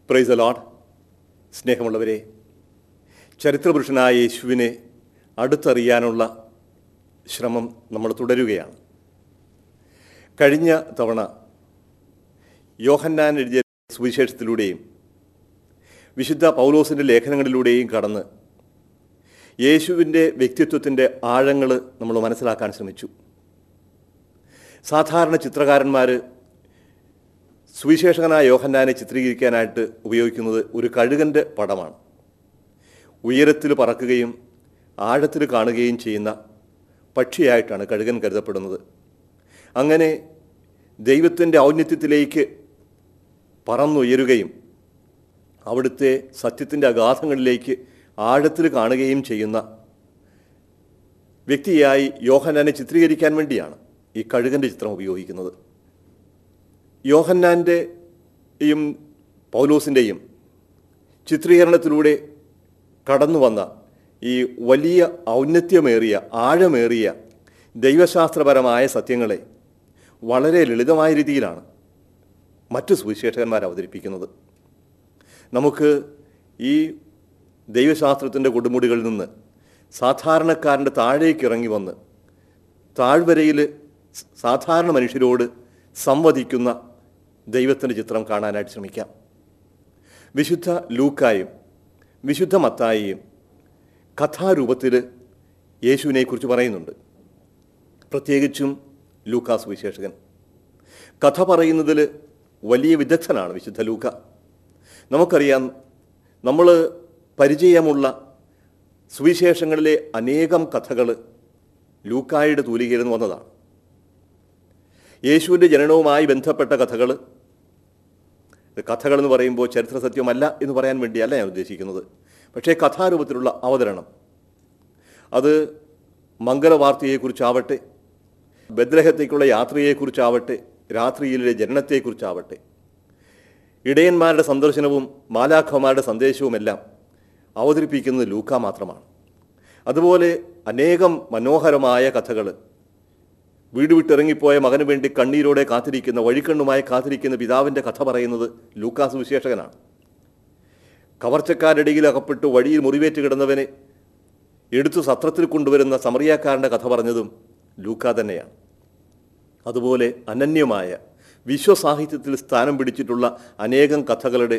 price load സ്നേഹമുള്ളവരെ ചരിത്രപുരുഷനായ യേശുവിനെ അടുത്തറിയാനുള്ള ശ്രമം നമ്മൾ തുടരുകയാണ് കഴിഞ്ഞ തവണ യോഹന്നാൻ എഴുതിയ സുവിശേഷത്തിലൂടെയും വിശുദ്ധ പൗലോസിൻ്റെ ലേഖനങ്ങളിലൂടെയും കടന്ന് യേശുവിൻ്റെ വ്യക്തിത്വത്തിൻ്റെ ആഴങ്ങൾ നമ്മൾ മനസ്സിലാക്കാൻ ശ്രമിച്ചു സാധാരണ ചിത്രകാരന്മാർ സുവിശേഷകനായ യോഹന്നാനെ ചിത്രീകരിക്കാനായിട്ട് ഉപയോഗിക്കുന്നത് ഒരു കഴുകൻ്റെ പടമാണ് ഉയരത്തിൽ പറക്കുകയും ആഴത്തിൽ കാണുകയും ചെയ്യുന്ന പക്ഷിയായിട്ടാണ് കഴുകൻ കരുതപ്പെടുന്നത് അങ്ങനെ ദൈവത്തിൻ്റെ ഔന്നത്യത്തിലേക്ക് പറന്നുയരുകയും അവിടുത്തെ സത്യത്തിൻ്റെ അഗാധങ്ങളിലേക്ക് ആഴത്തിൽ കാണുകയും ചെയ്യുന്ന വ്യക്തിയായി യോഹന്നാനെ ചിത്രീകരിക്കാൻ വേണ്ടിയാണ് ഈ കഴുകൻ്റെ ചിത്രം ഉപയോഗിക്കുന്നത് യോഹന്നാൻ്റെയും പൗലോസിൻ്റെയും ചിത്രീകരണത്തിലൂടെ കടന്നു വന്ന ഈ വലിയ ഔന്നത്യമേറിയ ആഴമേറിയ ദൈവശാസ്ത്രപരമായ സത്യങ്ങളെ വളരെ ലളിതമായ രീതിയിലാണ് മറ്റു സുവിശേഷകന്മാർ അവതരിപ്പിക്കുന്നത് നമുക്ക് ഈ ദൈവശാസ്ത്രത്തിൻ്റെ കൊടുമുടികളിൽ നിന്ന് സാധാരണക്കാരൻ്റെ താഴേക്ക് ഇറങ്ങി വന്ന് താഴ്വരയിൽ സാധാരണ മനുഷ്യരോട് സംവദിക്കുന്ന ദൈവത്തിൻ്റെ ചിത്രം കാണാനായിട്ട് ശ്രമിക്കാം വിശുദ്ധ ലൂക്കായും വിശുദ്ധ മത്തായിയും കഥാരൂപത്തിൽ യേശുവിനെക്കുറിച്ച് പറയുന്നുണ്ട് പ്രത്യേകിച്ചും ലൂക്കാസ് വിശേഷകൻ കഥ പറയുന്നതിൽ വലിയ വിദഗ്ധനാണ് വിശുദ്ധ ലൂക്ക നമുക്കറിയാം നമ്മൾ പരിചയമുള്ള സുവിശേഷങ്ങളിലെ അനേകം കഥകൾ ലൂക്കായുടെ തൂലികയിൽ നിന്ന് വന്നതാണ് യേശുവിൻ്റെ ജനനവുമായി ബന്ധപ്പെട്ട കഥകൾ കഥകൾ എന്ന് പറയുമ്പോൾ ചരിത്ര സത്യമല്ല എന്ന് പറയാൻ വേണ്ടിയല്ല ഞാൻ ഉദ്ദേശിക്കുന്നത് പക്ഷേ കഥാരൂപത്തിലുള്ള അവതരണം അത് മംഗളവാർത്തയെക്കുറിച്ചാവട്ടെ ബദ്രഹത്തേക്കുള്ള യാത്രയെക്കുറിച്ചാവട്ടെ രാത്രിയിലെ ജനനത്തെക്കുറിച്ചാവട്ടെ ഇടയന്മാരുടെ സന്ദർശനവും മാലാഖമാരുടെ സന്ദേശവുമെല്ലാം അവതരിപ്പിക്കുന്നത് ലൂക്ക മാത്രമാണ് അതുപോലെ അനേകം മനോഹരമായ കഥകൾ വീട് വിട്ടിറങ്ങിപ്പോയ മകന് വേണ്ടി കണ്ണീരോടെ കാത്തിരിക്കുന്ന വഴിക്കണ്ണുമായി കാത്തിരിക്കുന്ന പിതാവിൻ്റെ കഥ പറയുന്നത് ലൂക്കാസ് വിശേഷകനാണ് കവർച്ചക്കാരിടയിൽ അകപ്പെട്ട് വഴിയിൽ മുറിവേറ്റ് കിടന്നവനെ എടുത്തു സത്രത്തിൽ കൊണ്ടുവരുന്ന സമറിയാക്കാരൻ്റെ കഥ പറഞ്ഞതും ലൂക്ക തന്നെയാണ് അതുപോലെ അനന്യമായ വിശ്വസാഹിത്യത്തിൽ സ്ഥാനം പിടിച്ചിട്ടുള്ള അനേകം കഥകളുടെ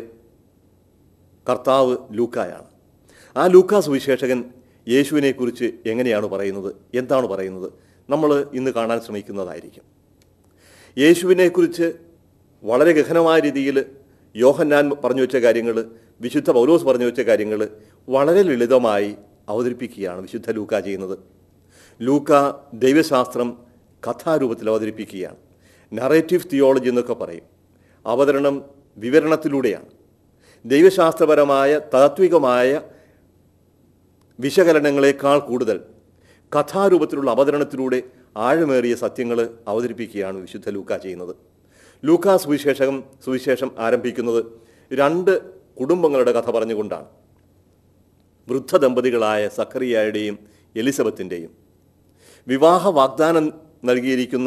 കർത്താവ് ലൂക്കായാണ് ആ ലൂക്കാ സുവിശേഷകൻ യേശുവിനെക്കുറിച്ച് എങ്ങനെയാണ് പറയുന്നത് എന്താണ് പറയുന്നത് നമ്മൾ ഇന്ന് കാണാൻ ശ്രമിക്കുന്നതായിരിക്കും യേശുവിനെക്കുറിച്ച് വളരെ ഗഹനമായ രീതിയിൽ യോഹന്നാൻ പറഞ്ഞു വെച്ച കാര്യങ്ങൾ വിശുദ്ധ പൗലോസ് പറഞ്ഞു വെച്ച കാര്യങ്ങൾ വളരെ ലളിതമായി അവതരിപ്പിക്കുകയാണ് വിശുദ്ധ ലൂക്ക ചെയ്യുന്നത് ലൂക്ക ദൈവശാസ്ത്രം കഥാരൂപത്തിൽ അവതരിപ്പിക്കുകയാണ് നറേറ്റീവ് തിയോളജി എന്നൊക്കെ പറയും അവതരണം വിവരണത്തിലൂടെയാണ് ദൈവശാസ്ത്രപരമായ താത്വികമായ വിശകലനങ്ങളെക്കാൾ കൂടുതൽ കഥാരൂപത്തിലുള്ള അവതരണത്തിലൂടെ ആഴമേറിയ സത്യങ്ങൾ അവതരിപ്പിക്കുകയാണ് വിശുദ്ധ ലൂക്ക ചെയ്യുന്നത് ലൂക്ക സുവിശേഷം സുവിശേഷം ആരംഭിക്കുന്നത് രണ്ട് കുടുംബങ്ങളുടെ കഥ പറഞ്ഞുകൊണ്ടാണ് വൃദ്ധ ദമ്പതികളായ സക്കറിയായുടെയും എലിസബത്തിൻ്റെയും വിവാഹ വാഗ്ദാനം നൽകിയിരിക്കുന്ന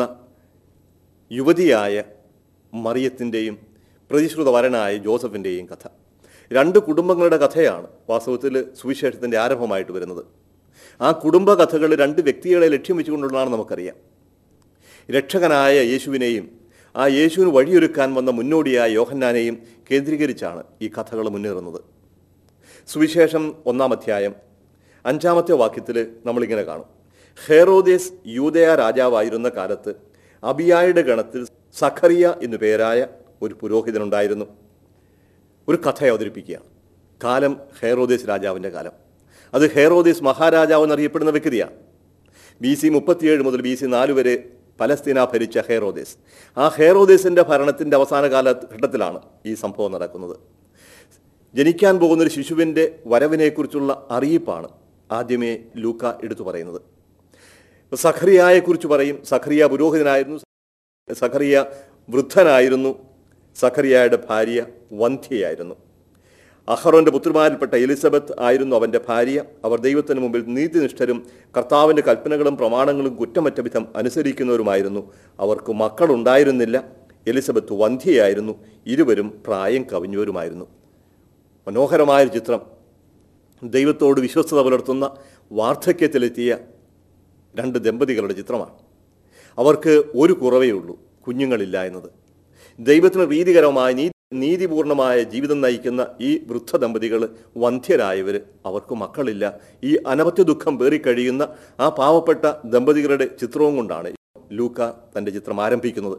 യുവതിയായ മറിയത്തിൻ്റെയും പ്രതിശ്രുത വരനായ ജോസഫിൻ്റെയും കഥ രണ്ട് കുടുംബങ്ങളുടെ കഥയാണ് വാസ്തവത്തിൽ സുവിശേഷത്തിൻ്റെ ആരംഭമായിട്ട് വരുന്നത് ആ കുടുംബ കഥകൾ രണ്ട് വ്യക്തികളെ ലക്ഷ്യം വെച്ചുകൊണ്ടുള്ളതാണെന്ന് നമുക്കറിയാം രക്ഷകനായ യേശുവിനെയും ആ യേശുവിന് വഴിയൊരുക്കാൻ വന്ന മുന്നോടിയായ യോഹന്നാനെയും കേന്ദ്രീകരിച്ചാണ് ഈ കഥകൾ മുന്നേറുന്നത് സുവിശേഷം ഒന്നാം അധ്യായം അഞ്ചാമത്തെ വാക്യത്തിൽ നമ്മളിങ്ങനെ കാണും ഹെറോദേസ് യൂതയ രാജാവായിരുന്ന കാലത്ത് അബിയായുടെ ഗണത്തിൽ സഖറിയ എന്നു പേരായ ഒരു പുരോഹിതനുണ്ടായിരുന്നു ഒരു കഥ അവതരിപ്പിക്കുകയാണ് കാലം ഹെറോദേസ് രാജാവിൻ്റെ കാലം അത് ഹെറോദേസ് മഹാരാജാവ് എന്നറിയപ്പെടുന്ന വ്യക്തിയാണ് ബി സി മുപ്പത്തിയേഴ് മുതൽ ബി സി നാല് വരെ പലസ്തീന ഭരിച്ച ഹെറോദേസ് ആ ഹെറോദേസിൻ്റെ ഭരണത്തിൻ്റെ അവസാന കാലഘട്ടത്തിലാണ് ഈ സംഭവം നടക്കുന്നത് ജനിക്കാൻ പോകുന്ന ഒരു ശിശുവിൻ്റെ വരവിനെക്കുറിച്ചുള്ള അറിയിപ്പാണ് ആദ്യമേ ലൂക്ക എടുത്തു പറയുന്നത് സഖറിയായെക്കുറിച്ച് പറയും സഖറിയ പുരോഹിതനായിരുന്നു സഖറിയ വൃദ്ധനായിരുന്നു സഖറിയായുടെ ഭാര്യ വന്ധ്യയായിരുന്നു അഹറോന്റെ പുത്രിമാരിൽപ്പെട്ട എലിസബത്ത് ആയിരുന്നു അവൻ്റെ ഭാര്യ അവർ ദൈവത്തിന് മുമ്പിൽ നീതിനിഷ്ഠരും കർത്താവിൻ്റെ കൽപ്പനകളും പ്രമാണങ്ങളും കുറ്റമറ്റ വിധം അനുസരിക്കുന്നവരുമായിരുന്നു അവർക്ക് മക്കളുണ്ടായിരുന്നില്ല എലിസബത്ത് വന്ധ്യയായിരുന്നു ഇരുവരും പ്രായം കവിഞ്ഞവരുമായിരുന്നു മനോഹരമായൊരു ചിത്രം ദൈവത്തോട് വിശ്വസ്തത പുലർത്തുന്ന വാർദ്ധക്യത്തിലെത്തിയ രണ്ട് ദമ്പതികളുടെ ചിത്രമാണ് അവർക്ക് ഒരു കുറവേ ഉള്ളൂ കുഞ്ഞുങ്ങളില്ല എന്നത് ദൈവത്തിന് പ്രീതികരമായ നീ നീതിപൂർണമായ ജീവിതം നയിക്കുന്ന ഈ വൃദ്ധ ദമ്പതികൾ വന്ധ്യരായവർ അവർക്ക് മക്കളില്ല ഈ അനവത്യ ദുഃഖം പേറിക്കഴിയുന്ന ആ പാവപ്പെട്ട ദമ്പതികളുടെ ചിത്രവും കൊണ്ടാണ് ലൂക്ക തൻ്റെ ചിത്രം ആരംഭിക്കുന്നത്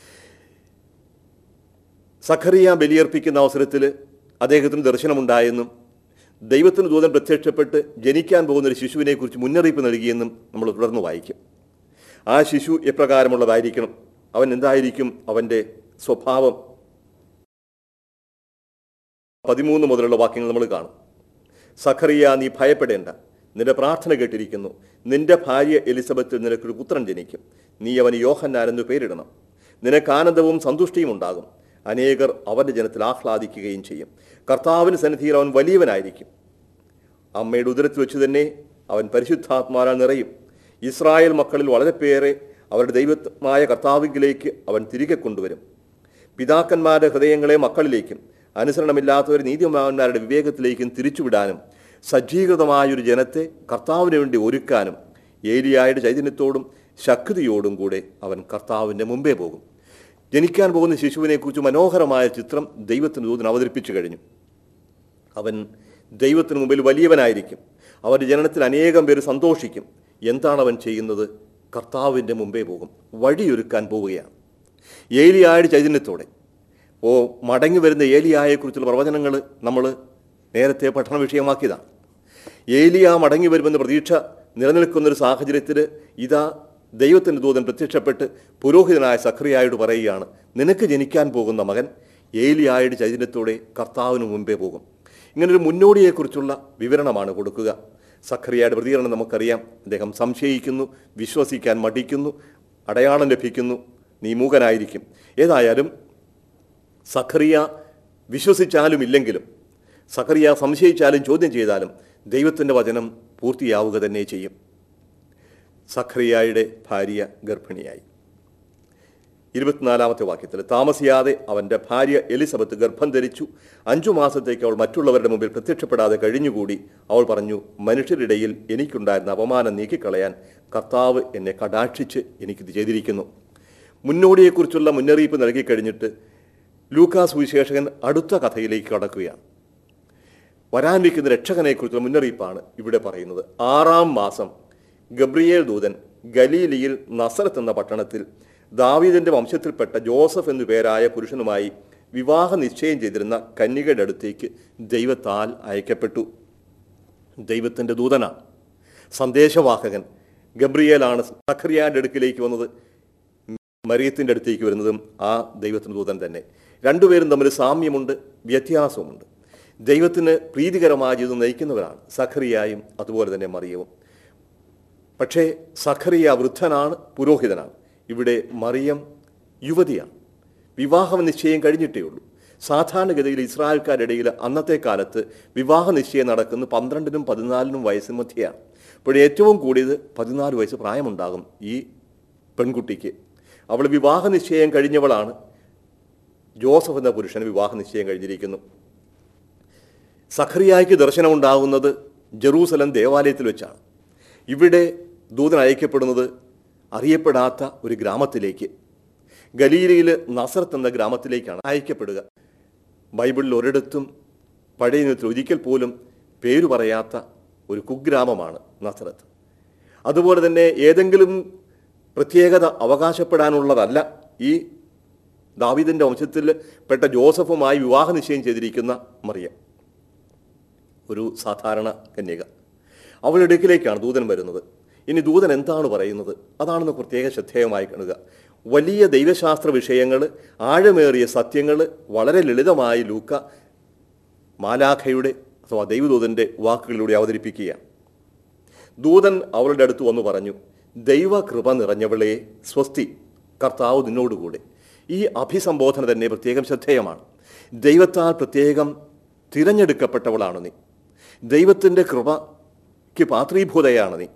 സഖറിയ ബലിയർപ്പിക്കുന്ന അവസരത്തിൽ അദ്ദേഹത്തിന് ദർശനമുണ്ടായെന്നും ദൈവത്തിന് ദൂതൻ പ്രത്യക്ഷപ്പെട്ട് ജനിക്കാൻ പോകുന്ന ഒരു ശിശുവിനെക്കുറിച്ച് മുന്നറിയിപ്പ് നൽകിയെന്നും നമ്മൾ തുടർന്ന് വായിക്കും ആ ശിശു എപ്രകാരമുള്ളതായിരിക്കണം അവൻ എന്തായിരിക്കും അവൻ്റെ സ്വഭാവം പതിമൂന്ന് മുതലുള്ള വാക്യങ്ങൾ നമ്മൾ കാണും സഖറിയ നീ ഭയപ്പെടേണ്ട നിന്റെ പ്രാർത്ഥന കേട്ടിരിക്കുന്നു നിന്റെ ഭാര്യ എലിസബത്തിൽ നിനക്കൊരു പുത്രൻ ജനിക്കും നീ അവന് യോഹന്നാൻ എന്ന് പേരിടണം നിനക്ക് ആനന്ദവും സന്തുഷ്ടിയും ഉണ്ടാകും അനേകർ അവന്റെ ജനത്തിൽ ആഹ്ലാദിക്കുകയും ചെയ്യും കർത്താവിന് സന്നിധിയിൽ അവൻ വലിയവനായിരിക്കും അമ്മയുടെ ഉദരത്തിൽ വെച്ച് തന്നെ അവൻ പരിശുദ്ധാത്മാരാൽ നിറയും ഇസ്രായേൽ മക്കളിൽ വളരെ പേരെ അവരുടെ ദൈവമായ കർത്താവിലേക്ക് അവൻ തിരികെ കൊണ്ടുവരും പിതാക്കന്മാരുടെ ഹൃദയങ്ങളെ മക്കളിലേക്കും അനുസരണമില്ലാത്തവർ നീതിമാന്മാരുടെ വിവേകത്തിലേക്കും തിരിച്ചുവിടാനും സജ്ജീകൃതമായൊരു ജനത്തെ കർത്താവിന് വേണ്ടി ഒരുക്കാനും ഏലിയായുടെ ചൈതന്യത്തോടും ശക്തിയോടും കൂടെ അവൻ കർത്താവിൻ്റെ മുമ്പേ പോകും ജനിക്കാൻ പോകുന്ന ശിശുവിനെക്കുറിച്ച് മനോഹരമായ ചിത്രം ദൈവത്തിന് ദൂതൻ അവതരിപ്പിച്ചു കഴിഞ്ഞു അവൻ ദൈവത്തിന് മുമ്പിൽ വലിയവനായിരിക്കും അവൻ്റെ ജനനത്തിൽ അനേകം പേര് സന്തോഷിക്കും എന്താണ് അവൻ ചെയ്യുന്നത് കർത്താവിൻ്റെ മുമ്പേ പോകും വഴിയൊരുക്കാൻ പോവുകയാണ് ഏലിയായുടെ ചൈതന്യത്തോടെ ഓ മടങ്ങി വരുന്ന ഏലിയായെക്കുറിച്ചുള്ള പ്രവചനങ്ങൾ നമ്മൾ നേരത്തെ പഠന വിഷയമാക്കിയതാണ് ഏലിയ മടങ്ങി വരുമെന്ന പ്രതീക്ഷ നിലനിൽക്കുന്നൊരു സാഹചര്യത്തിൽ ഇതാ ദൈവത്തിൻ്റെ ദൂതൻ പ്രത്യക്ഷപ്പെട്ട് പുരോഹിതനായ സഖറിയായോട് പറയുകയാണ് നിനക്ക് ജനിക്കാൻ പോകുന്ന മകൻ ഏലിയായുടെ ചൈതന്യത്തോടെ കർത്താവിന് മുമ്പേ പോകും ഇങ്ങനൊരു മുന്നോടിയെക്കുറിച്ചുള്ള വിവരണമാണ് കൊടുക്കുക സഖറിയയുടെ പ്രതികരണം നമുക്കറിയാം അദ്ദേഹം സംശയിക്കുന്നു വിശ്വസിക്കാൻ മടിക്കുന്നു അടയാളം ലഭിക്കുന്നു നീ മൂകനായിരിക്കും ഏതായാലും സഖറിയ വിശ്വസിച്ചാലും ഇല്ലെങ്കിലും സഖറിയ സംശയിച്ചാലും ചോദ്യം ചെയ്താലും ദൈവത്തിൻ്റെ വചനം പൂർത്തിയാവുക തന്നെ ചെയ്യും സഖറിയായുടെ ഭാര്യ ഗർഭിണിയായി ഇരുപത്തിനാലാമത്തെ വാക്യത്തിൽ താമസിയാതെ അവൻ്റെ ഭാര്യ എലിസബത്ത് ഗർഭം ധരിച്ചു അഞ്ചു മാസത്തേക്ക് അവൾ മറ്റുള്ളവരുടെ മുമ്പിൽ പ്രത്യക്ഷപ്പെടാതെ കഴിഞ്ഞുകൂടി അവൾ പറഞ്ഞു മനുഷ്യരിടയിൽ എനിക്കുണ്ടായിരുന്ന അപമാനം നീക്കിക്കളയാൻ കർത്താവ് എന്നെ കടാക്ഷിച്ച് എനിക്കിത് ചെയ്തിരിക്കുന്നു മുന്നോടിയെക്കുറിച്ചുള്ള മുന്നറിയിപ്പ് നൽകി കഴിഞ്ഞിട്ട് ലൂക്കാസ് സുവിശേഷകൻ അടുത്ത കഥയിലേക്ക് കടക്കുകയാണ് വരാനിരിക്കുന്ന രക്ഷകനെക്കുറിച്ചുള്ള മുന്നറിയിപ്പാണ് ഇവിടെ പറയുന്നത് ആറാം മാസം ഗബ്രിയേൽ ദൂതൻ ഗലീലിയിൽ നസറത്ത് എന്ന പട്ടണത്തിൽ ദാവീദിന്റെ വംശത്തിൽപ്പെട്ട ജോസഫ് എന്നു പേരായ പുരുഷനുമായി വിവാഹ നിശ്ചയം ചെയ്തിരുന്ന കന്യകയുടെ അടുത്തേക്ക് ദൈവത്താൽ അയക്കപ്പെട്ടു ദൈവത്തിൻ്റെ ദൂതനാണ് സന്ദേശവാഹകൻ ഗബ്രിയേലാണ് സഖറിയാന്റെ അടുക്കിലേക്ക് വന്നത് മറിയത്തിൻ്റെ അടുത്തേക്ക് വരുന്നതും ആ ദൈവത്തിൻ്റെ ദൂതൻ തന്നെ രണ്ടുപേരും തമ്മിൽ സാമ്യമുണ്ട് വ്യത്യാസവുമുണ്ട് ദൈവത്തിന് പ്രീതികരമായ ജീവിതം നയിക്കുന്നവരാണ് സഖറിയായും അതുപോലെ തന്നെ മറിയവും പക്ഷേ സഖറിയ വൃദ്ധനാണ് പുരോഹിതനാണ് ഇവിടെ മറിയം യുവതിയാണ് വിവാഹ നിശ്ചയം കഴിഞ്ഞിട്ടേ ഉള്ളൂ സാധാരണഗതിയിൽ ഇസ്രായേൽക്കാരുടെ ഇടയിൽ അന്നത്തെ കാലത്ത് വിവാഹ നിശ്ചയം നടക്കുന്നത് പന്ത്രണ്ടിനും പതിനാലിനും വയസ്സിന് മധ്യയാണ് അപ്പോൾ ഏറ്റവും കൂടിയത് പതിനാല് വയസ്സ് പ്രായമുണ്ടാകും ഈ പെൺകുട്ടിക്ക് അവൾ വിവാഹ നിശ്ചയം കഴിഞ്ഞവളാണ് ജോസഫ് എന്ന പുരുഷന് വിവാഹ നിശ്ചയം കഴിഞ്ഞിരിക്കുന്നു സഖറിയായ്ക്ക് ദർശനമുണ്ടാകുന്നത് ജെറൂസലം ദേവാലയത്തിൽ വെച്ചാണ് ഇവിടെ ദൂതൻ അയക്കപ്പെടുന്നത് അറിയപ്പെടാത്ത ഒരു ഗ്രാമത്തിലേക്ക് ഗലീലയിൽ നസറത്ത് എന്ന ഗ്രാമത്തിലേക്കാണ് അയക്കപ്പെടുക ബൈബിളിൽ ഒരിടത്തും പഴയ നിയമത്തിൽ ഒരിക്കൽ പോലും പേരു പറയാത്ത ഒരു കുഗ്രാമമാണ് നസറത്ത് അതുപോലെ തന്നെ ഏതെങ്കിലും പ്രത്യേകത അവകാശപ്പെടാനുള്ളതല്ല ഈ ദാവീദിൻ്റെ വംശത്തിൽ പെട്ട ജോസഫുമായി വിവാഹ നിശ്ചയം ചെയ്തിരിക്കുന്ന മറിയം ഒരു സാധാരണ കന്യക അവളുടെ അടുക്കിലേക്കാണ് ദൂതൻ വരുന്നത് ഇനി ദൂതൻ എന്താണ് പറയുന്നത് അതാണെന്ന് പ്രത്യേക ശ്രദ്ധേയമായി കാണുക വലിയ ദൈവശാസ്ത്ര വിഷയങ്ങൾ ആഴമേറിയ സത്യങ്ങൾ വളരെ ലളിതമായി ലൂക്ക മാലാഖയുടെ അഥവാ ദൈവദൂതൻ്റെ വാക്കുകളിലൂടെ അവതരിപ്പിക്കുകയാണ് ദൂതൻ അവളുടെ അടുത്ത് വന്നു പറഞ്ഞു ദൈവകൃപ നിറഞ്ഞവളെ സ്വസ്തി കർത്താവ് നിന്നോടുകൂടെ ഈ അഭിസംബോധന തന്നെ പ്രത്യേകം ശ്രദ്ധേയമാണ് ദൈവത്താൽ പ്രത്യേകം തിരഞ്ഞെടുക്കപ്പെട്ടവളാണ് നീ ദൈവത്തിൻ്റെ കൃപയ്ക്ക് പാത്രീഭൂതയാണ് നീ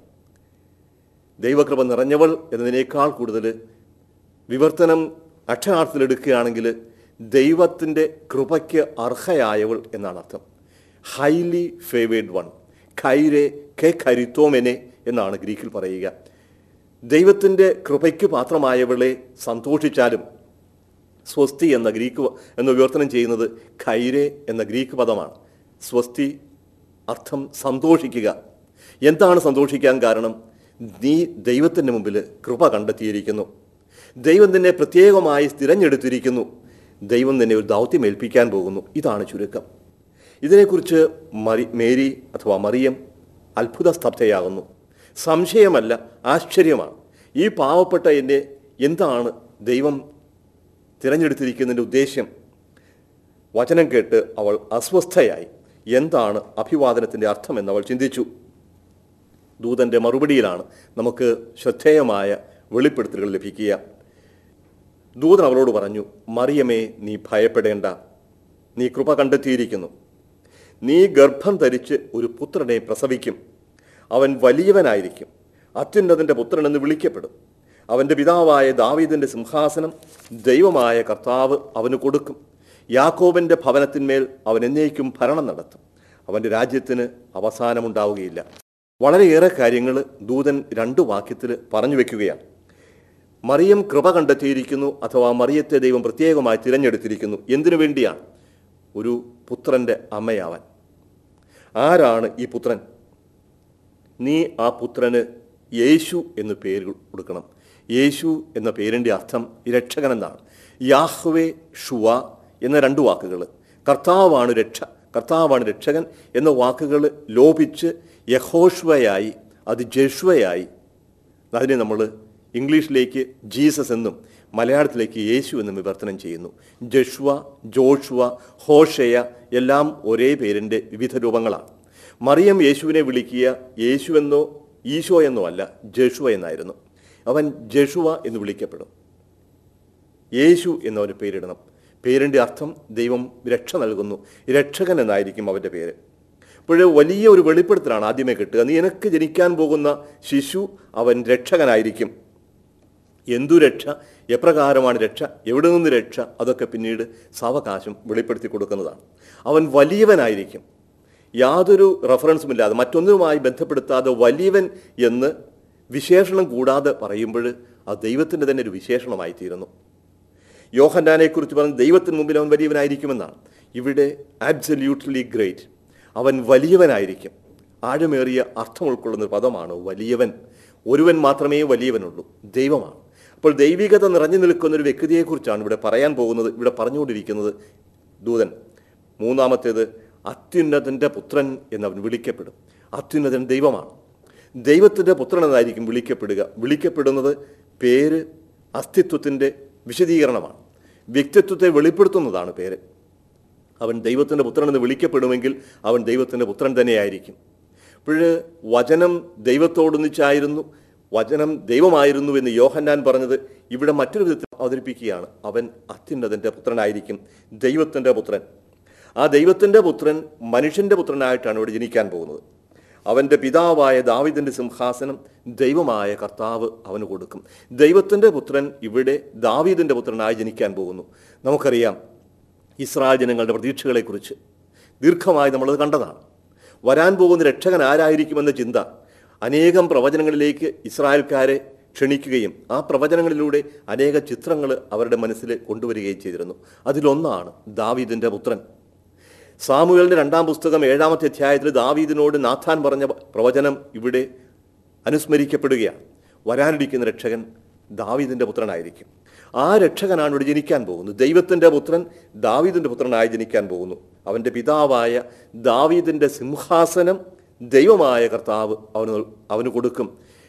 ദൈവകൃപ നിറഞ്ഞവൾ എന്നതിനേക്കാൾ കൂടുതൽ വിവർത്തനം അക്ഷരാർത്ഥത്തിലെടുക്കുകയാണെങ്കിൽ ദൈവത്തിൻ്റെ കൃപയ്ക്ക് അർഹയായവൾ എന്നാണ് അർത്ഥം ഹൈലി ഫേവേഡ് വൺ ഖൈരെ കെ ഖരിത്തോമെനെ എന്നാണ് ഗ്രീക്കിൽ പറയുക ദൈവത്തിൻ്റെ കൃപയ്ക്ക് പാത്രമായവളെ സന്തോഷിച്ചാലും സ്വസ്തി എന്ന ഗ്രീക്ക് വ- എന്ന് വിവർത്തനം ചെയ്യുന്നത് ഖൈരെ എന്ന ഗ്രീക്ക് പദമാണ് സ്വസ്തി അർത്ഥം സന്തോഷിക്കുക എന്താണ് സന്തോഷിക്കാൻ കാരണം നീ ദൈവത്തിൻ്റെ മുമ്പിൽ കൃപ കണ്ടെത്തിയിരിക്കുന്നു ദൈവം നിന്നെ പ്രത്യേകമായി തിരഞ്ഞെടുത്തിരിക്കുന്നു ദൈവം നിന്നെ ഒരു ദൗത്യം ഏൽപ്പിക്കാൻ പോകുന്നു ഇതാണ് ചുരുക്കം ഇതിനെക്കുറിച്ച് മറി മേരി അഥവാ മറിയം അത്ഭുത സ്തബ്ധയാകുന്നു സംശയമല്ല ആശ്ചര്യമാണ് ഈ പാവപ്പെട്ട എന്നെ എന്താണ് ദൈവം തിരഞ്ഞെടുത്തിരിക്കുന്നതിൻ്റെ ഉദ്ദേശ്യം വചനം കേട്ട് അവൾ അസ്വസ്ഥയായി എന്താണ് അഭിവാദനത്തിൻ്റെ അർത്ഥമെന്ന് അവൾ ചിന്തിച്ചു ദൂതൻ്റെ മറുപടിയിലാണ് നമുക്ക് ശ്രദ്ധേയമായ വെളിപ്പെടുത്തലുകൾ ലഭിക്കുക ദൂതൻ അവളോട് പറഞ്ഞു മറിയമേ നീ ഭയപ്പെടേണ്ട നീ കൃപ കണ്ടെത്തിയിരിക്കുന്നു നീ ഗർഭം ധരിച്ച് ഒരു പുത്രനെ പ്രസവിക്കും അവൻ വലിയവനായിരിക്കും അത്യുന്നതൻ്റെ പുത്രനെന്ന് വിളിക്കപ്പെടും അവൻ്റെ പിതാവായ ദാവീദിൻ്റെ സിംഹാസനം ദൈവമായ കർത്താവ് അവന് കൊടുക്കും യാക്കോബിൻ്റെ ഭവനത്തിന്മേൽ അവൻ എന്നേക്കും ഭരണം നടത്തും അവൻ്റെ രാജ്യത്തിന് അവസാനമുണ്ടാവുകയില്ല വളരെയേറെ കാര്യങ്ങൾ ദൂതൻ രണ്ടു വാക്യത്തിൽ പറഞ്ഞു വെക്കുകയാണ് മറിയം കൃപ കണ്ടെത്തിയിരിക്കുന്നു അഥവാ മറിയത്തെ ദൈവം പ്രത്യേകമായി തിരഞ്ഞെടുത്തിരിക്കുന്നു എന്തിനു വേണ്ടിയാണ് ഒരു പുത്രൻ്റെ അമ്മയാവാൻ ആരാണ് ഈ പുത്രൻ നീ ആ പുത്രന് യേശു എന്ന് പേര് കൊടുക്കണം യേശു എന്ന പേരിൻ്റെ അർത്ഥം രക്ഷകൻ എന്നാണ് യാഹ്വേ ഷുവ എന്ന രണ്ട് വാക്കുകൾ കർത്താവാണ് രക്ഷ കർത്താവാണ് രക്ഷകൻ എന്ന വാക്കുകൾ ലോപിച്ച് യഹോഷ്വയായി അത് ജഷ്വയായി അതിനെ നമ്മൾ ഇംഗ്ലീഷിലേക്ക് ജീസസ് എന്നും മലയാളത്തിലേക്ക് യേശു എന്നും വിവർത്തനം ചെയ്യുന്നു ജഷ്വ ജോഷുവ ഹോഷയ എല്ലാം ഒരേ പേരിൻ്റെ വിവിധ രൂപങ്ങളാണ് മറിയം യേശുവിനെ വിളിക്കുക യേശുവെന്നോ ഈശോ എന്നോ അല്ല ജഷുവ എന്നായിരുന്നു അവൻ ജഷുവ എന്ന് വിളിക്കപ്പെടും യേശു എന്നവന് പേരിടണം പേരിൻ്റെ അർത്ഥം ദൈവം രക്ഷ നൽകുന്നു രക്ഷകൻ എന്നായിരിക്കും അവൻ്റെ പേര് അപ്പോൾ വലിയ ഒരു വെളിപ്പെടുത്തലാണ് ആദ്യമേ കിട്ടുക നീ എനക്ക് ജനിക്കാൻ പോകുന്ന ശിശു അവൻ രക്ഷകനായിരിക്കും എന്തു രക്ഷ എപ്രകാരമാണ് രക്ഷ എവിടെ നിന്ന് രക്ഷ അതൊക്കെ പിന്നീട് സാവകാശം വെളിപ്പെടുത്തി കൊടുക്കുന്നതാണ് അവൻ വലിയവനായിരിക്കും യാതൊരു റെഫറൻസും ഇല്ലാതെ മറ്റൊന്നുമായി ബന്ധപ്പെടുത്താതെ വലിയവൻ എന്ന് വിശേഷണം കൂടാതെ പറയുമ്പോൾ അത് ദൈവത്തിൻ്റെ തന്നെ ഒരു വിശേഷണമായി തീരുന്നു യോഹന്നാനെക്കുറിച്ച് പറഞ്ഞ് ദൈവത്തിന് മുമ്പിൽ അവൻ വലിയവനായിരിക്കുമെന്നാണ് ഇവിടെ ആബ്സല്യൂട്ട്ലി ഗ്രേറ്റ് അവൻ വലിയവനായിരിക്കും ആഴമേറിയ അർത്ഥം ഉൾക്കൊള്ളുന്ന ഒരു പദമാണ് വലിയവൻ ഒരുവൻ മാത്രമേ വലിയവനുള്ളൂ ദൈവമാണ് അപ്പോൾ ദൈവികത നിറഞ്ഞു നിൽക്കുന്ന ഒരു വ്യക്തിയെക്കുറിച്ചാണ് ഇവിടെ പറയാൻ പോകുന്നത് ഇവിടെ പറഞ്ഞുകൊണ്ടിരിക്കുന്നത് ദൂതൻ മൂന്നാമത്തേത് അത്യുന്നതൻ്റെ പുത്രൻ എന്നവൻ വിളിക്കപ്പെടും അത്യുന്നതൻ ദൈവമാണ് ദൈവത്തിൻ്റെ പുത്രൻ എന്നായിരിക്കും വിളിക്കപ്പെടുക വിളിക്കപ്പെടുന്നത് പേര് അസ്തിത്വത്തിൻ്റെ വിശദീകരണമാണ് വ്യക്തിത്വത്തെ വെളിപ്പെടുത്തുന്നതാണ് പേര് അവൻ ദൈവത്തിൻ്റെ പുത്രൻ എന്ന് വിളിക്കപ്പെടുമെങ്കിൽ അവൻ ദൈവത്തിൻ്റെ പുത്രൻ തന്നെയായിരിക്കും അപ്പോൾ വചനം ദൈവത്തോടൊന്നിച്ചായിരുന്നു വചനം ദൈവമായിരുന്നു എന്ന് യോഹന്നാൻ പറഞ്ഞത് ഇവിടെ മറ്റൊരു വിധത്തിൽ അവതരിപ്പിക്കുകയാണ് അവൻ അത്യുന്നതൻ്റെ പുത്രനായിരിക്കും ദൈവത്തിൻ്റെ പുത്രൻ ആ ദൈവത്തിൻ്റെ പുത്രൻ മനുഷ്യൻ്റെ പുത്രനായിട്ടാണ് ഇവിടെ ജനിക്കാൻ പോകുന്നത് അവൻ്റെ പിതാവായ ദാവിദിൻ്റെ സിംഹാസനം ദൈവമായ കർത്താവ് അവന് കൊടുക്കും ദൈവത്തിൻ്റെ പുത്രൻ ഇവിടെ ദാവീദിൻ്റെ പുത്രനായി ജനിക്കാൻ പോകുന്നു നമുക്കറിയാം ഇസ്രായേൽ ജനങ്ങളുടെ പ്രതീക്ഷകളെക്കുറിച്ച് ദീർഘമായി നമ്മളത് കണ്ടതാണ് വരാൻ പോകുന്ന രക്ഷകൻ ആരായിരിക്കുമെന്ന ചിന്ത അനേകം പ്രവചനങ്ങളിലേക്ക് ഇസ്രായേൽക്കാരെ ക്ഷണിക്കുകയും ആ പ്രവചനങ്ങളിലൂടെ അനേക ചിത്രങ്ങൾ അവരുടെ മനസ്സിൽ കൊണ്ടുവരികയും ചെയ്തിരുന്നു അതിലൊന്നാണ് ദാവീദിൻ്റെ പുത്രൻ സാമുവേലിൻ്റെ രണ്ടാം പുസ്തകം ഏഴാമത്തെ അധ്യായത്തിൽ ദാവീദിനോട് നാഥാൻ പറഞ്ഞ പ്രവചനം ഇവിടെ അനുസ്മരിക്കപ്പെടുകയാണ് വരാനിരിക്കുന്ന രക്ഷകൻ ദാവീദിൻ്റെ പുത്രനായിരിക്കും ആ രക്ഷകനാണ് ഇവിടെ ജനിക്കാൻ പോകുന്നത് ദൈവത്തിൻ്റെ പുത്രൻ ദാവീദിൻ്റെ പുത്രനായി ജനിക്കാൻ പോകുന്നു അവൻ്റെ പിതാവായ ദാവീദിൻ്റെ സിംഹാസനം ദൈവമായ കർത്താവ് അവന് നൽ- അവന് കൊടുക്കും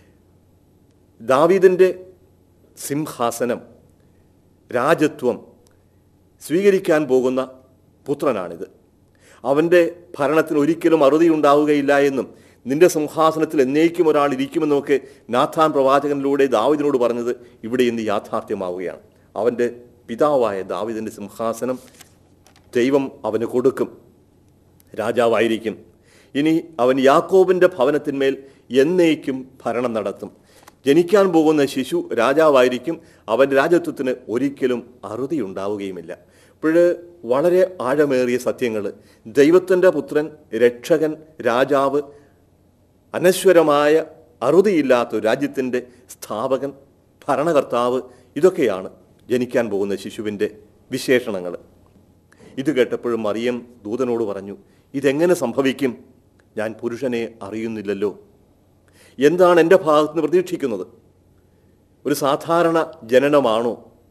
ദാവീദിൻ്റെ സിംഹാസനം രാജത്വം സ്വീകരിക്കാൻ പോകുന്ന പുത്രനാണിത് അവൻ്റെ ഭരണത്തിന് ഒരിക്കലും അറുതി ഉണ്ടാവുകയില്ല എന്നും നിന്റെ സിംഹാസനത്തിൽ എന്നേക്കും ഒരാൾ ഇരിക്കുമെന്നൊക്കെ നാഥാൻ പ്രവാചകനിലൂടെ ദാവിദിനോട് പറഞ്ഞത് ഇവിടെ ഇന്ന് യാഥാർത്ഥ്യമാവുകയാണ് അവൻ്റെ പിതാവായ ദാവിദിൻ്റെ സിംഹാസനം ദൈവം അവന് കൊടുക്കും രാജാവായിരിക്കും ഇനി അവൻ യാക്കോബിൻ്റെ ഭവനത്തിന്മേൽ എന്നേക്കും ഭരണം നടത്തും ജനിക്കാൻ പോകുന്ന ശിശു രാജാവായിരിക്കും അവൻ്റെ രാജത്വത്തിന് ഒരിക്കലും അറുതി ഉണ്ടാവുകയുമില്ല ഇപ്പോൾ വളരെ ആഴമേറിയ സത്യങ്ങൾ ദൈവത്തിൻ്റെ പുത്രൻ രക്ഷകൻ രാജാവ് അനശ്വരമായ അറുതിയില്ലാത്ത ഒരു രാജ്യത്തിൻ്റെ സ്ഥാപകൻ ഭരണകർത്താവ് ഇതൊക്കെയാണ് ജനിക്കാൻ പോകുന്ന ശിശുവിൻ്റെ വിശേഷണങ്ങൾ ഇത് കേട്ടപ്പോഴും മറിയം ദൂതനോട് പറഞ്ഞു ഇതെങ്ങനെ സംഭവിക്കും ഞാൻ പുരുഷനെ അറിയുന്നില്ലല്ലോ എന്താണ് എൻ്റെ ഭാഗത്ത് നിന്ന് പ്രതീക്ഷിക്കുന്നത് ഒരു സാധാരണ ജനനമാണോ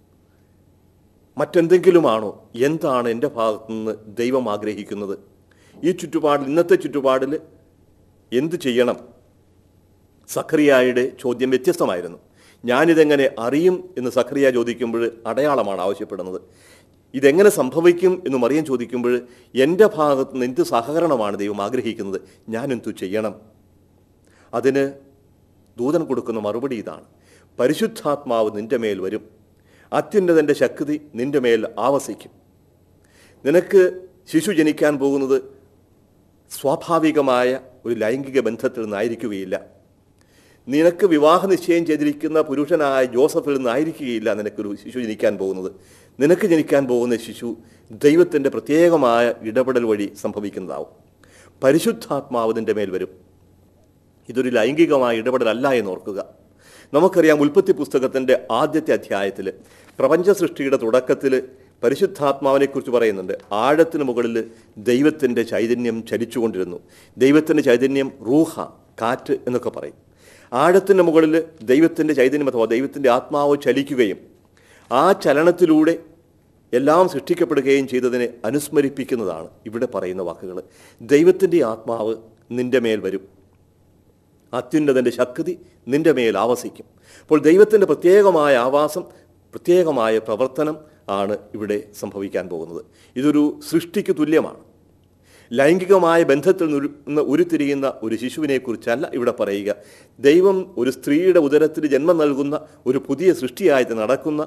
മറ്റെന്തെങ്കിലുമാണോ എന്താണ് എൻ്റെ ഭാഗത്തു നിന്ന് ദൈവം ആഗ്രഹിക്കുന്നത് ഈ ചുറ്റുപാടിൽ ഇന്നത്തെ ചുറ്റുപാടിൽ എന്ത് ചെയ്യണം സഖറിയായുടെ ചോദ്യം വ്യത്യസ്തമായിരുന്നു ഞാനിതെങ്ങനെ അറിയും എന്ന് സഖറിയ ചോദിക്കുമ്പോൾ അടയാളമാണ് ആവശ്യപ്പെടുന്നത് ഇതെങ്ങനെ സംഭവിക്കും എന്ന് മറിയം ചോദിക്കുമ്പോൾ എൻ്റെ ഭാഗത്ത് നിന്ന് എന്ത് സഹകരണമാണ് ദൈവം ആഗ്രഹിക്കുന്നത് ഞാൻ എന്തു ചെയ്യണം അതിന് ദൂതൻ കൊടുക്കുന്ന മറുപടി ഇതാണ് പരിശുദ്ധാത്മാവ് നിന്റെ മേൽ വരും അത്യുന്നതൻ്റെ ശക്തി നിന്റെ മേൽ ആവസിക്കും നിനക്ക് ശിശു ജനിക്കാൻ പോകുന്നത് സ്വാഭാവികമായ ഒരു ലൈംഗിക ബന്ധത്തിൽ നിന്നായിരിക്കുകയില്ല നിനക്ക് വിവാഹ നിശ്ചയം ചെയ്തിരിക്കുന്ന പുരുഷനായ ജോസഫിൽ നിന്നായിരിക്കുകയില്ല നിനക്കൊരു ശിശു ജനിക്കാൻ പോകുന്നത് നിനക്ക് ജനിക്കാൻ പോകുന്ന ശിശു ദൈവത്തിൻ്റെ പ്രത്യേകമായ ഇടപെടൽ വഴി സംഭവിക്കുന്നതാവും പരിശുദ്ധാത്മാവ് നിന്റെ മേൽ വരും ഇതൊരു ലൈംഗികമായ ഇടപെടലല്ല എന്ന് ഓർക്കുക നമുക്കറിയാം ഉൽപ്പത്തി പുസ്തകത്തിൻ്റെ ആദ്യത്തെ അധ്യായത്തിൽ പ്രപഞ്ച സൃഷ്ടിയുടെ തുടക്കത്തിൽ പരിശുദ്ധാത്മാവിനെക്കുറിച്ച് പറയുന്നുണ്ട് ആഴത്തിന് മുകളിൽ ദൈവത്തിൻ്റെ ചൈതന്യം ചലിച്ചുകൊണ്ടിരുന്നു ദൈവത്തിൻ്റെ ചൈതന്യം റൂഹ കാറ്റ് എന്നൊക്കെ പറയും ആഴത്തിൻ്റെ മുകളിൽ ദൈവത്തിൻ്റെ ചൈതന്യം അഥവാ ദൈവത്തിൻ്റെ ആത്മാവ് ചലിക്കുകയും ആ ചലനത്തിലൂടെ എല്ലാം സൃഷ്ടിക്കപ്പെടുകയും ചെയ്തതിനെ അനുസ്മരിപ്പിക്കുന്നതാണ് ഇവിടെ പറയുന്ന വാക്കുകൾ ദൈവത്തിൻ്റെ ആത്മാവ് നിന്റെ മേൽ വരും അത്യുന്നതൻ്റെ ശക്തി നിന്റെ മേൽ ആവസിക്കും അപ്പോൾ ദൈവത്തിൻ്റെ പ്രത്യേകമായ ആവാസം പ്രത്യേകമായ പ്രവർത്തനം ആണ് ഇവിടെ സംഭവിക്കാൻ പോകുന്നത് ഇതൊരു സൃഷ്ടിക്ക് തുല്യമാണ് ലൈംഗികമായ ബന്ധത്തിൽ നിന്ന് ഉരുത്തിരിയുന്ന ഒരു ശിശുവിനെക്കുറിച്ചല്ല ഇവിടെ പറയുക ദൈവം ഒരു സ്ത്രീയുടെ ഉദരത്തിൽ ജന്മം നൽകുന്ന ഒരു പുതിയ സൃഷ്ടിയായിട്ട് നടക്കുന്ന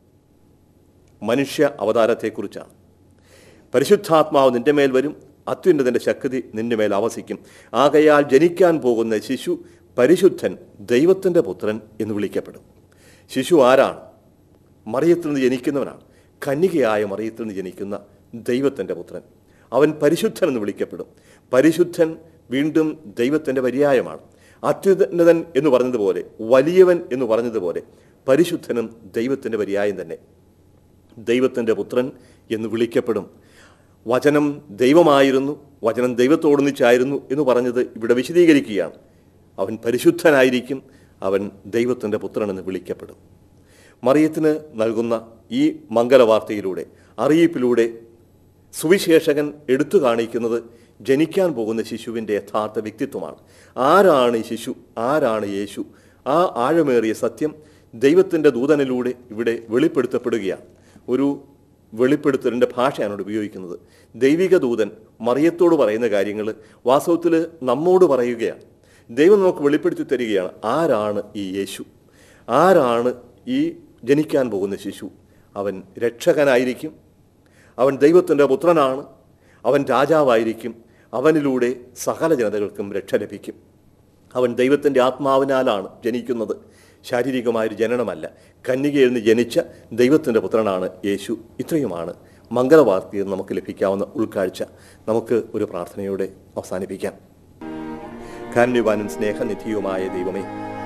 മനുഷ്യ അവതാരത്തെക്കുറിച്ചാണ് പരിശുദ്ധാത്മാവ് നിന്റെ മേൽ വരും അത്യുന്നതൻ്റെ ശക്തി നിന്റെ മേൽ ആവസിക്കും ആകയാൽ ജനിക്കാൻ പോകുന്ന ശിശു പരിശുദ്ധൻ ദൈവത്തിൻ്റെ പുത്രൻ എന്ന് വിളിക്കപ്പെടും ശിശു ആരാണ് മറിയത്തിൽ നിന്ന് ജനിക്കുന്നവനാണ് കന്യകയായ മറിയത്തിൽ നിന്ന് ജനിക്കുന്ന ദൈവത്തിൻ്റെ പുത്രൻ അവൻ പരിശുദ്ധൻ എന്ന് വിളിക്കപ്പെടും പരിശുദ്ധൻ വീണ്ടും ദൈവത്തിൻ്റെ പര്യായമാണ് അത്യുന്നതൻ എന്ന് പറഞ്ഞതുപോലെ വലിയവൻ എന്ന് പറഞ്ഞതുപോലെ പരിശുദ്ധനും ദൈവത്തിൻ്റെ പര്യായം തന്നെ ദൈവത്തിൻ്റെ പുത്രൻ എന്ന് വിളിക്കപ്പെടും വചനം ദൈവമായിരുന്നു വചനം ദൈവത്തോടൊന്നിച്ചായിരുന്നു എന്ന് പറഞ്ഞത് ഇവിടെ വിശദീകരിക്കുകയാണ് അവൻ പരിശുദ്ധനായിരിക്കും അവൻ ദൈവത്തിൻ്റെ പുത്രൻ എന്ന് വിളിക്കപ്പെടും മറിയത്തിന് നൽകുന്ന ഈ മംഗലവാർത്തയിലൂടെ അറിയിപ്പിലൂടെ സുവിശേഷകൻ എടുത്തു കാണിക്കുന്നത് ജനിക്കാൻ പോകുന്ന ശിശുവിൻ്റെ യഥാർത്ഥ വ്യക്തിത്വമാണ് ആരാണ് ഈ ശിശു ആരാണ് യേശു ആ ആഴമേറിയ സത്യം ദൈവത്തിൻ്റെ ദൂതനിലൂടെ ഇവിടെ വെളിപ്പെടുത്തപ്പെടുകയാണ് ഒരു വെളിപ്പെടുത്തലിൻ്റെ ഭാഷയാണ് ഇവിടെ ഉപയോഗിക്കുന്നത് ദൈവിക ദൂതൻ മറിയത്തോട് പറയുന്ന കാര്യങ്ങൾ വാസ്തവത്തിൽ നമ്മോട് പറയുകയാണ് ദൈവം നമുക്ക് വെളിപ്പെടുത്തി തരികയാണ് ആരാണ് ഈ യേശു ആരാണ് ഈ ജനിക്കാൻ പോകുന്ന ശിശു അവൻ രക്ഷകനായിരിക്കും അവൻ ദൈവത്തിൻ്റെ പുത്രനാണ് അവൻ രാജാവായിരിക്കും അവനിലൂടെ സകല ജനതകൾക്കും രക്ഷ ലഭിക്കും അവൻ ദൈവത്തിൻ്റെ ആത്മാവിനാലാണ് ജനിക്കുന്നത് ശാരീരികമായൊരു ജനനമല്ല കന്യകയിൽ നിന്ന് ജനിച്ച ദൈവത്തിൻ്റെ പുത്രനാണ് യേശു ഇത്രയുമാണ് മംഗളവാർത്തയിൽ നമുക്ക് ലഭിക്കാവുന്ന ഉൾക്കാഴ്ച നമുക്ക് ഒരു പ്രാർത്ഥനയോടെ അവസാനിപ്പിക്കാം കാരുണ്യവാനും സ്നേഹനിധിയുമായ ദൈവമേ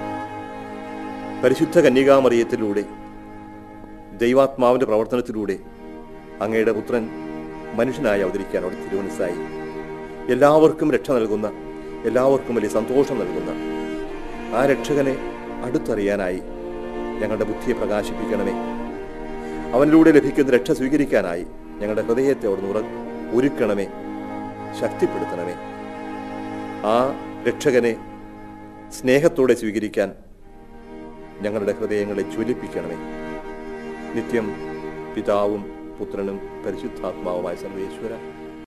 പരിശുദ്ധ കന്യകാമറിയത്തിലൂടെ ദൈവാത്മാവിൻ്റെ പ്രവർത്തനത്തിലൂടെ അങ്ങയുടെ പുത്രൻ മനുഷ്യനായി അവതരിക്കാൻ അവിടെ തിരുവനസായി എല്ലാവർക്കും രക്ഷ നൽകുന്ന എല്ലാവർക്കും വലിയ സന്തോഷം നൽകുന്ന ആ രക്ഷകനെ അടുത്തറിയാനായി ഞങ്ങളുടെ ബുദ്ധിയെ പ്രകാശിപ്പിക്കണമേ അവനിലൂടെ ലഭിക്കുന്ന രക്ഷ സ്വീകരിക്കാനായി ഞങ്ങളുടെ ഹൃദയത്തെ അവിടെ ഉറ ഒരുക്കണമേ ശക്തിപ്പെടുത്തണമേ ആ രക്ഷകനെ സ്നേഹത്തോടെ സ്വീകരിക്കാൻ ഞങ്ങളുടെ ഹൃദയങ്ങളെ ജ്വലിപ്പിക്കണമേ നിത്യം പിതാവും പുത്രനും പരിശുദ്ധാത്മാവുമായ സർവേശ്വര